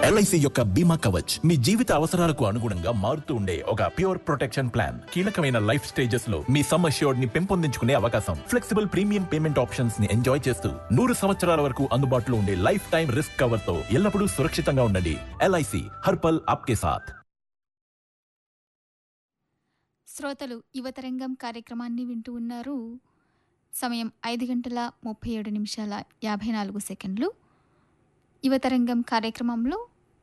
LIC యొక్క బీమా కవచ్ మీ జీవిత అవసరాలకు అనుగుణంగా మారుతూ ఉండే ఒక ప్యూర్ ప్రొటెక్షన్ ప్లాన్ కీలకమైన లైఫ్ స్టేజెస్ లో మీ సమ్ అష్యూర్డ్ ని పెంపొందించుకునే అవకాశం ఫ్లెక్సిబుల్ ప్రీమియం పేమెంట్ ఆప్షన్స్ ని ఎంజాయ్ చేస్తూ నూరు సంవత్సరాల వరకు అందుబాటులో ఉండే లైఫ్ టైం రిస్క్ కవర్ తో ఎల్లప్పుడూ సురక్షితంగా ఉండండి ఎల్ఐసి హర్పల్ ఆప్కే సాథ్ శ్రోతలు యువతరంగం కార్యక్రమాన్ని వింటూ ఉన్నారు సమయం ఐదు గంటల ముప్పై ఏడు నిమిషాల యాభై నాలుగు సెకండ్లు యువతరంగం కార్యక్రమంలో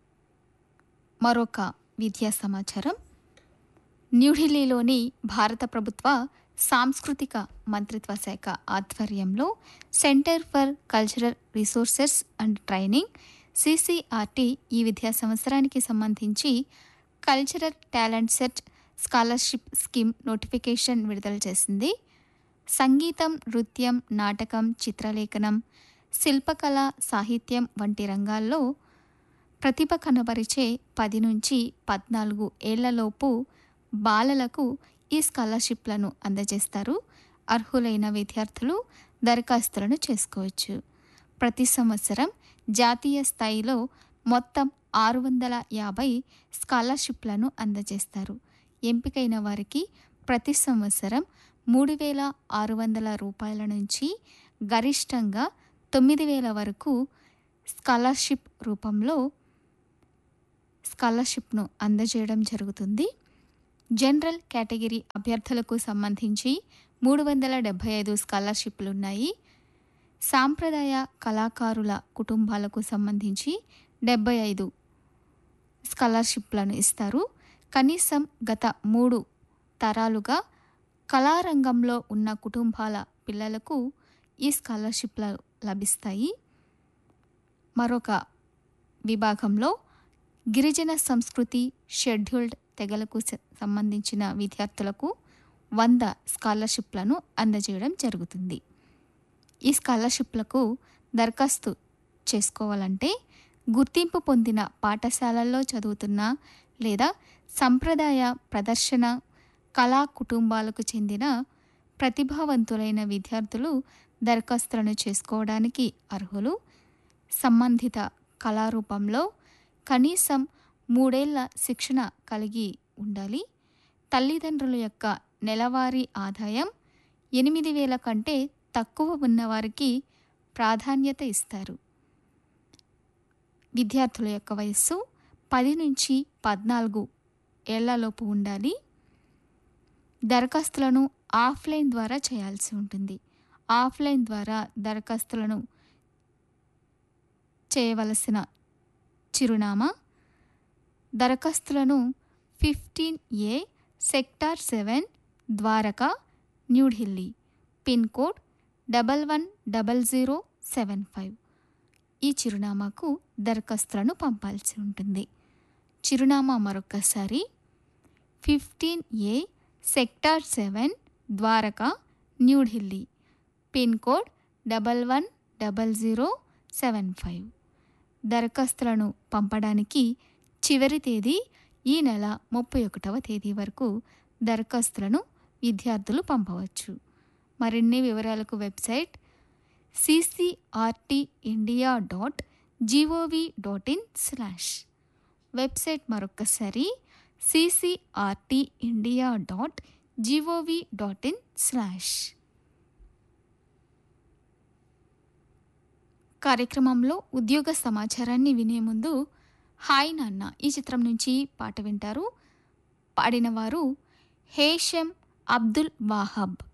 మరొక విద్యా సమాచారం న్యూఢిల్లీలోని భారత ప్రభుత్వ సాంస్కృతిక మంత్రిత్వ శాఖ ఆధ్వర్యంలో centre for cultural resources and training CCRT ఈ విద్యా సంవత్సరానికి సంబంధించి కల్చరల్ టాలెంట్ సెట్ స్కాలర్షిప్ స్కీమ్ నోటిఫికేషన్ విడుదల చేసింది సంగీతం నృత్యం నాటకం చిత్రలేఖనం శిల్పకళ సాహిత్యం వంటి రంగాల్లో ప్రతిభ కనబరిచే పది నుంచి పద్నాలుగు ఏళ్లలోపు బాలలకు ఈ స్కాలర్షిప్లను అందజేస్తారు అర్హులైన విద్యార్థులు దరఖాస్తులను చేసుకోవచ్చు ప్రతి సంవత్సరం జాతీయ స్థాయిలో మొత్తం ఆరు వందల యాభై స్కాలర్షిప్లను అందజేస్తారు ఎంపికైన వారికి ప్రతి సంవత్సరం మూడు వేల ఆరు వందల రూపాయల నుంచి గరిష్టంగా తొమ్మిది వేల వరకు స్కాలర్షిప్ రూపంలో స్కాలర్షిప్ను అందజేయడం జరుగుతుంది జనరల్ కేటగిరీ అభ్యర్థులకు సంబంధించి మూడు వందల డెబ్భై ఐదు స్కాలర్షిప్లు ఉన్నాయి సాంప్రదాయ కళాకారుల కుటుంబాలకు సంబంధించి డెబ్బై ఐదు స్కాలర్షిప్లను ఇస్తారు కనీసం గత మూడు తరాలుగా కళారంగంలో ఉన్న కుటుంబాల పిల్లలకు ఈ స్కాలర్షిప్లు లభిస్తాయి మరొక విభాగంలో గిరిజన సంస్కృతి షెడ్యూల్డ్ తెగలకు స- సంబంధించిన విద్యార్థులకు వంద స్కాలర్షిప్లను అందజేయడం జరుగుతుంది ఈ స్కాలర్షిప్లకు దరఖాస్తు చేసుకోవాలంటే గుర్తింపు పొందిన పాఠశాలల్లో చదువుతున్న లేదా సంప్రదాయ ప్రదర్శన కళా కుటుంబాలకు చెందిన ప్రతిభావంతులైన విద్యార్థులు దరఖాస్తులను చేసుకోవడానికి అర్హులు సంబంధిత కళారూపంలో కనీసం మూడేళ్ల శిక్షణ కలిగి ఉండాలి తల్లిదండ్రుల యొక్క నెలవారీ ఆదాయం ఎనిమిది వేల కంటే తక్కువ ఉన్నవారికి ప్రాధాన్యత ఇస్తారు విద్యార్థుల యొక్క వయస్సు పది నుంచి పద్నాలుగు ఏళ్లలోపు ఉండాలి దరఖాస్తులను ఆఫ్లైన్ ద్వారా చేయాల్సి ఉంటుంది ఆఫ్లైన్ ద్వారా దరఖాస్తులను చేయవలసిన చిరునామా దరఖాస్తులను fifteen A sector seven Dwarka New Delhi pin code double one double zero seven five ఈ చిరునామాకు దరఖాస్తులను పంపాల్సి ఉంటుంది చిరునామా మరొకసారి fifteen A sector seven Dwarka New Delhi pin code double one double zero seven five దరఖాస్తులను పంపడానికి చివరి తేదీ ఈ నెల ముప్పై ఒకటవ తేదీ వరకు దరఖాస్తులను విద్యార్థులు పంపవచ్చు మరిన్ని వివరాలకు website CCRT India dot GOV dot in slash website మరొకసారి CCRT India dot GOV dot in slash కార్యక్రమంలో ఉద్యోగ సమాచారాన్ని వినే ముందు హాయ్ నాన్న ఈ చిత్రం నుంచి పాట వింటారు పాడినవారు హేషం అబ్దుల్ వాహబ్